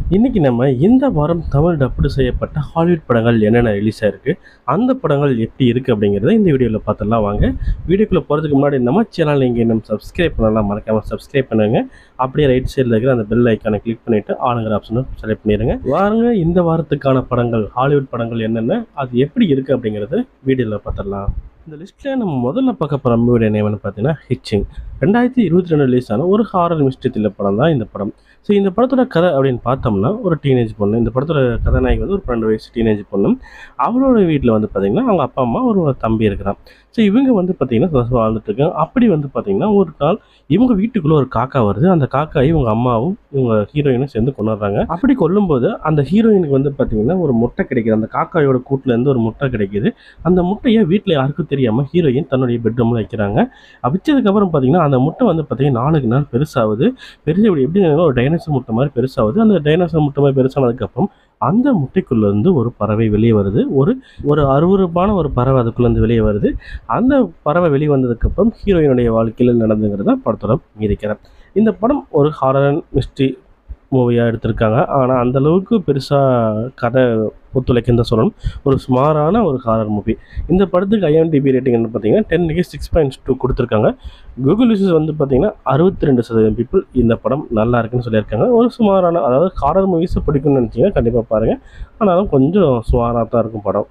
இன்னைக்கு நம்ம இந்த வாரம் தமிழ் டப்டு செய்யப்பட்ட ஹாலிவுட் படங்கள் என்னென்ன ரிலீஸ் ஆயிருக்கு அந்த படங்கள் எப்படி இருக்குது அப்படிங்கிறத இந்த வீடியோவில் பார்த்துடலாம் வாங்க வீடியோக்குள்ளே போகிறதுக்கு முன்னாடி நம்ம சேனல் நீங்கள் இன்னும் சப்ஸ்கிரைப் பண்ணலாம் மறக்காமல் சப்ஸ்கிரைப் பண்ணுங்க அப்படியே ரைட் சைடில் இருக்கிற அந்த பெல் ஐக்கானை கிளிக் பண்ணிவிட்டு ஆளுங்கிற ஆப்ஷனை செலக்ட் பண்ணிடுங்க வாருங்க இந்த வாரத்துக்கான படங்கள் ஹாலிவுட் படங்கள் என்னென்ன அது எப்படி இருக்குது அப்படிங்கிறத வீடியோவில் பார்த்துடலாம் இந்த லிஸ்ட்டில் நம்ம முதல்ல பார்க்க போகிற மூவியோட நேம்னு பார்த்தீங்கன்னா ஹிச்சிங் ரெண்டாயிரத்தி இருபத்தி ரெண்டு ரிலீஸ் ஆன ஒரு ஹாரர் மிஸ்ட்ரி த்ரில்லர் படம் தான் இந்த படம் ஸோ இந்த படத்தோட கதை அப்படின்னு பார்த்தோம்னா ஒரு டீனேஜ் பொண்ணு இந்த படத்தோட கதாநாயகி வந்து ஒரு பன்னெண்டு வயசு டீனேஜ் பொண்ணு அவளோட வீட்டில் வந்து பார்த்திங்கன்னா அவங்க அப்பா அம்மா ஒரு தம்பி இருக்கிறான் ஸோ இவங்க வந்து பார்த்திங்கன்னா சந்தோஷமா வாழ்ந்துட்டு இருக்காங்க அப்படி வந்து பார்த்திங்கன்னா ஒரு நாள் இவங்க வீட்டுக்குள்ளே ஒரு காக்கா வருது அந்த காக்காயை இவங்க அம்மாவும் இவங்க ஹீரோயினும் சேர்ந்து கொண்டுறாங்க அப்படி கொல்லும்போது அந்த ஹீரோயினுக்கு வந்து பார்த்திங்கன்னா ஒரு முட்டை கிடைக்குது அந்த காக்காயோட கூட்டிலேருந்து ஒரு முட்டை கிடைக்குது அந்த முட்டையை வீட்டில் யாருக்கும் தெரியாமல் ஹீரோயின் தன்னுடைய பெட்ரூமில் வைக்கிறாங்க வச்சதுக்கப்புறம் பார்த்திங்கன்னா அந்த முட்டை வந்து பார்த்திங்கன்னா நாளுக்கு நாள் பெருசாகுது பெரிய எப்படி ஒரு டைனோசர் முட்டை மாதிரி பெருசாகுது அந்த டைனோசர் முட்டை மாதிரி பெருசானதுக்கப்புறம் அந்த முட்டைக்குள்ளேருந்து ஒரு பறவை வெளியே வருது ஒரு ஒரு அருவருப்பான ஒரு பறவை அதுக்குள்ளேருந்து வெளியே வருது அந்த பறவை வெளியே வந்ததுக்கப்புறம் ஹீரோயினுடைய வாழ்க்கையில் நடந்துங்கிறத படத்தோட மீதிக்கிற இந்த படம் ஒரு ஹாரர் மிஸ்ட்ரி மூவியாக எடுத்திருக்காங்க ஆனால் அந்த அளவுக்கு பெருசாக கதை ஒத்துழைக்குன்னு தான் சொல்லணும் ஒரு சுமாரான ஒரு ஹாரர் மூவி இந்த படத்துக்கு ஐஎம்டிபி ரேட்டிங் என்ன பார்த்தீங்கன்னா டென்னுக்கு சிக்ஸ் பாயிண்ட் டூ கொடுத்துருக்காங்க கூகுள் யூசர்ஸ் வந்து பார்த்தீங்கன்னா அறுபத்தி ரெண்டு சதவீதம் பீப்புள் இந்த படம் நல்லா இருக்குன்னு சொல்லியிருக்காங்க ஒரு சுமாரான அதாவது ஹாரர் மூவிஸை பிடிக்கும்னு நினச்சிங்கன்னா கண்டிப்பாக பாருங்கள் ஆனாலும் கொஞ்சம் சுமாராக தான் இருக்கும் படம்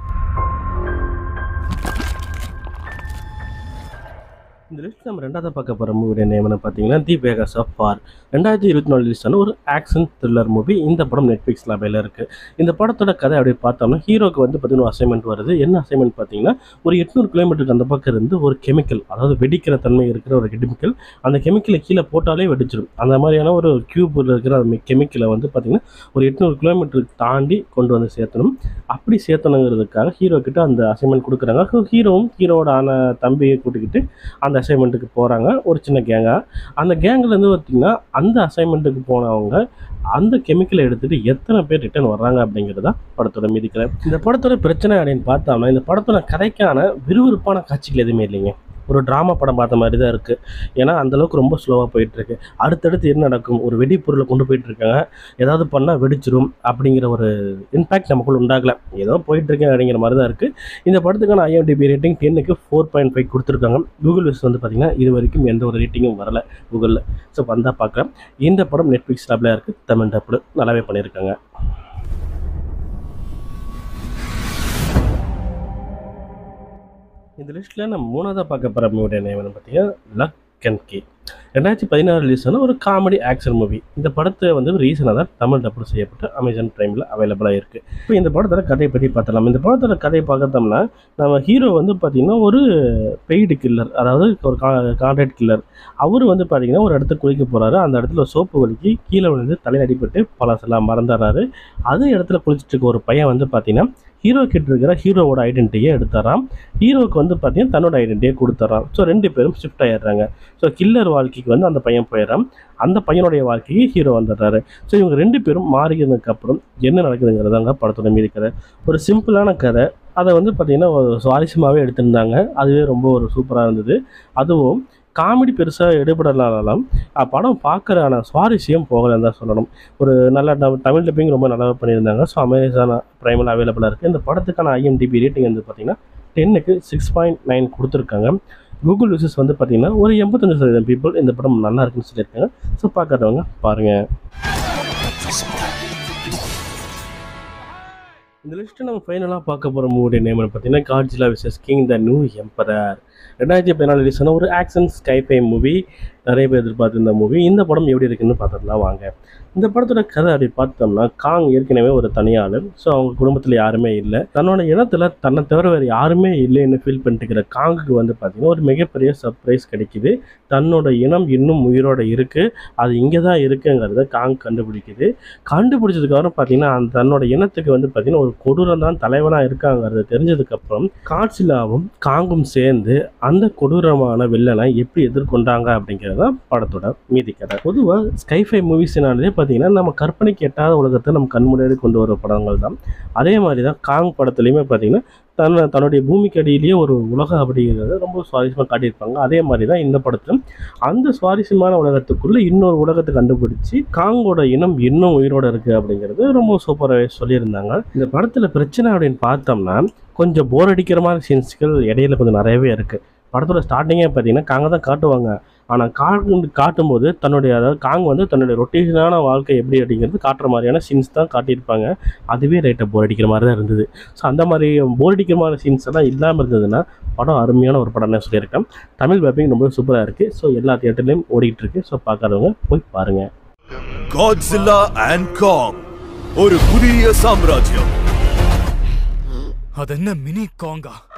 இந்த லிஸ்ட் நம்ம ரெண்டாவது பார்க்க போகிற மூவியோட நேம் என்ன பார்த்தீங்கன்னா தி வேகஸ் ஆஃப் பார் ரெண்டாயிரத்தி இருபத்தி நாலு ரிலீஸ் ஆன ஒரு ஆக்ஷன் த்ரில்லர் மூவி இந்த படம் நெட்ஃப்ளிக்ஸ் லபையில் இருக்குது இந்த படத்தோட கதை அப்படி பார்த்தோம்னா ஹீரோக்கு வந்து பார்த்தீங்கன்னா அசைன்மெண்ட் வருது என்ன அசைன்மெண்ட் பார்த்தீங்கன்னா ஒரு எட்நூறு கிலோமீட்டருக்கு அந்த பக்கம் இருந்து ஒரு கெமிக்கல் அதாவது வெடிக்கிற தன்மை இருக்கிற ஒரு கெமிக்கல் அந்த கெமிக்கலை கீழே போட்டாலே வெடிச்சிடும் அந்த மாதிரியான ஒரு கியூபில் இருக்கிற அந்த கெமிக்கலை வந்து பார்த்திங்கன்னா ஒரு எட்நூறு கிலோமீட்டருக்கு தாண்டி கொண்டு வந்து சேர்த்தணும் அப்படி சேர்த்தணுங்கிறதுக்காக ஹீரோ கிட்ட அந்த அசைன்மெண்ட் கொடுக்குறாங்க ஹீரோவும் ஹீரோவோட ஆன தம்பியை கூட்டிக்கிட்டு அந்த அசைன்மெண்ட்டுக்கு போகிறாங்க ஒரு சின்ன கேங்காக அந்த கேங்லேருந்து பார்த்திங்கன்னா அந்த அசைன்மெண்ட்டுக்கு போனவங்க அந்த கெமிக்கலை எடுத்துகிட்டு எத்தனை பேர் ரிட்டர்ன் வர்றாங்க அப்படிங்கிறதா படத்தோட மீதிக்கலை இந்த படத்தோட பிரச்சனை அப்படின்னு பார்த்தோம்னா இந்த படத்தோட கதைக்கான விறுவிறுப்பான காட்சிகள் எதுவுமே இல்லைங்க ஒரு ட்ராமா படம் பார்த்த மாதிரி தான் இருக்குது ஏன்னா அந்தளவுக்கு ரொம்ப ஸ்லோவாக போயிட்டுருக்கு அடுத்தடுத்து என்ன நடக்கும் ஒரு வெடிப்பொருளை கொண்டு போயிட்டுருக்காங்க ஏதாவது பண்ணால் வெடிச்சிரும் அப்படிங்கிற ஒரு இம்பேக்ட் நமக்குள்ள உண்டாகலை ஏதோ போயிட்டுருக்கேன் அப்படிங்கிற மாதிரி தான் இருக்குது இந்த படத்துக்கான ஐஎம்டிபி ரேட்டிங் டென்னுக்கு ஃபோர் பாயிண்ட் ஃபைவ் கொடுத்துருக்காங்க கூகுள் விஸ் வந்து பார்த்திங்கன்னா இது வரைக்கும் எந்த ஒரு ரேட்டிங்கும் வரல கூகுளில் ஸோ வந்தால் பார்க்குறேன் இந்த படம் நெட்ஃப்ளிக்ஸ் டப்பில் இருக்குது தமிழ் டப்பில் நல்லாவே பண்ணியிருக்காங்க இந்த லிஸ்ட்டில் நம்ம மூணாவதாக பார்க்க போகிற மூவியோட நேம் என்ன பார்த்தீங்கன்னா லக் அண்ட் கே ரெண்டாயிரத்தி பதினாறு ரிலீஸ் ஆன ஒரு காமெடி ஆக்ஷன் மூவி இந்த படத்தை வந்து ரீசனாக தான் தமிழ் டப்பு செய்யப்பட்டு அமேசான் ப்ரைமில் அவைலபிளாக இருக்குது இப்போ இந்த படத்தோட கதையை பற்றி பார்த்தலாம் இந்த படத்தோட கதையை பார்த்தோம்னா நம்ம ஹீரோ வந்து பார்த்திங்கன்னா ஒரு பெய்டு கில்லர் அதாவது ஒரு கா கான்ட்ராக்ட் கில்லர் அவர் வந்து பார்த்திங்கன்னா ஒரு இடத்துக்கு குளிக்க போகிறாரு அந்த இடத்துல சோப்பு வலிக்கு கீழே விழுந்து தலையில் அடிபட்டு பழசெல்லாம் மறந்துடுறாரு அதே இடத்துல குளிச்சுட்டு இருக்க ஒரு பையன் வந்து பார்த்திங்கன்னா ஹீரோ கிட்ட இருக்கிற ஹீரோவோட ஐடென்டிட்டியை எடுத்துறான் ஹீரோவுக்கு வந்து பார்த்தீங்கன்னா தன்னோட ஐடென்டிட்டியை கொடுத்துட்றான் ஸோ ரெண்டு பேரும் ஷிஃப்ட் ஆயிடுறாங்க ஸோ கில்லர் வாழ்க்கைக்கு வந்து அந்த பையன் போயிடறான் அந்த பையனுடைய வாழ்க்கைக்கு ஹீரோ வந்துடுறாரு ஸோ இவங்க ரெண்டு பேரும் மாறினதுக்கு அப்புறம் என்ன நடக்குதுங்கிறதாங்க படத்தோட மீதி கதை ஒரு சிம்பிளான கதை அதை வந்து பார்த்திங்கன்னா ஒரு சுவாரஸ்யமாகவே எடுத்திருந்தாங்க அதுவே ரொம்ப ஒரு சூப்பராக இருந்தது அதுவும் காமெடி பெருசாக எடுபடலானாலும் படம் பார்க்குறான சுவாரஸ்யம் போகலன்னு தான் சொல்லணும் ஒரு நல்ல ட- தமிழ் டப்பிங் ரொம்ப நல்லா பண்ணியிருந்தாங்க ஸோ அமேசான் ப்ரைமில் அவைலபிளாக இருக்குது இந்த படத்துக்கான ஐஎம்டிபி ரேட்டிங் வந்து பார்த்திங்கன்னா டென்னுக்கு சிக்ஸ் பாயிண்ட் நைன் கொடுத்துருக்காங்க கூகுள் யூசர்ஸ் வந்து பார்த்திங்கன்னா ஒரு எண்பத்தஞ்சு சதவீதம் பீப்புள் இந்த படம் நல்லா இருக்குன்னு சொல்லியிருக்காங்க ஸோ பார்க்காதவங்க பாருங்கள் இந்த லிஸ்ட்டு நம்ம ஃபைனலாக பார்க்க போகிற மூவியோட நேம் பார்த்தீங்கன்னா Godzilla versus king the new emperor ரெண்டாயிரத்தி பதினாலு ரிலீஸ் ஆன ஒரு ஆக்ஷன் ஸ்கைஃபை மூவி நிறைய பேர் எதிர்பார்த்திருந்த மூவி இந்த படம் எப்படி இருக்குன்னு பார்த்துடலாம் வாங்க இந்த படத்தோட கதை அப்படி பார்த்தோம்னா காங் ஏற்கனவே ஒரு தனியாள் ஸோ அவங்க குடும்பத்தில் யாருமே இல்லை தன்னோட இனத்தில் தன்னை தவிர வேறு யாருமே இல்லைன்னு ஃபீல் பண்ணிட்டுக்கிற காங்குக்கு வந்து பார்த்திங்கன்னா ஒரு மிகப்பெரிய சர்ப்ரைஸ் கிடைக்குது தன்னோட இனம் இன்னும் உயிரோட இருக்குது அது இங்கே தான் இருக்குங்கிறத காங் கண்டுபிடிக்குது கண்டுபிடிச்சதுக்கப்புறம் பார்த்தீங்கன்னா அந்த தன்னோட இனத்துக்கு வந்து பார்த்தீங்கன்னா ஒரு கொடூரம் தான் தலைவனாக இருக்காங்கிறது தெரிஞ்சதுக்கப்புறம் காட்சிலாவும் காங்கும் சேர்ந்து அந்த கொடூரமான வில்லனை எப்படி எதிர்கொண்டாங்க அப்படிங்கிறது தான் படத்தோட மீதி கதை பொதுவாக ஸ்கைஃபை மூவிஸ்னாலே பார்த்தீங்கன்னா நம்ம கற்பனைக்கு எட்டாத உலகத்தை நம்ம கண் முன்னாடி கொண்டு வர படங்கள் தான் அதே மாதிரி தான் காங் படத்துலையுமே பார்த்தீங்கன்னா தன் தன்னுடைய பூமிக்கு அடியிலேயே ஒரு உலகம் அப்படிங்கிறத ரொம்ப சுவாரஸ்யமாக காட்டியிருப்பாங்க அதே மாதிரி தான் இந்த படத்தில் அந்த சுவாரஸ்யமான உலகத்துக்குள்ளே இன்னொரு உலகத்தை கண்டுபிடிச்சி காங்கோட இனம் இன்னும் உயிரோட இருக்குது அப்படிங்கிறது ரொம்ப சூப்பராகவே சொல்லியிருந்தாங்க இந்த படத்தில் பிரச்சனை அப்படின்னு பார்த்தோம்னா கொஞ்சம் போர் அடிக்கிற மாதிரி சீன்ஸ்கள் இடையில கொஞ்சம் நிறையவே இருக்குது படத்தோட ஸ்டார்டிங்கே பார்த்தீங்கன்னா காங்க தான் காட்டுவாங்க ஆனால் காங் காட்டும்போது தன்னுடைய அதாவது காங் வந்து தன்னுடைய ரொட்டேஷனான வாழ்க்கை எப்படி அப்படிங்கிறது காட்டுற மாதிரியான சீன்ஸ் தான் காட்டியிருப்பாங்க அதுவே லைட்டாக போர் அடிக்கிற மாதிரி தான் இருந்தது ஸோ அந்த மாதிரி போர் அடிக்கிற மாதிரி சீன்ஸ் எல்லாம் இல்லாமல் இருந்ததுன்னா படம் அருமையான ஒரு படம்னு சொல்லியிருக்கேன் தமிழ் டப்பிங் ரொம்ப சூப்பராக இருக்குது ஸோ எல்லா தியேட்டர்லேயும் ஓடிட்டு இருக்கு ஸோ பார்க்காதவங்க போய் பாருங்கள் காட்ஸில்லா அண்ட் காங் ஒரு புதிய சாம்ராஜ்யம் அதென்ன மினி காங்கா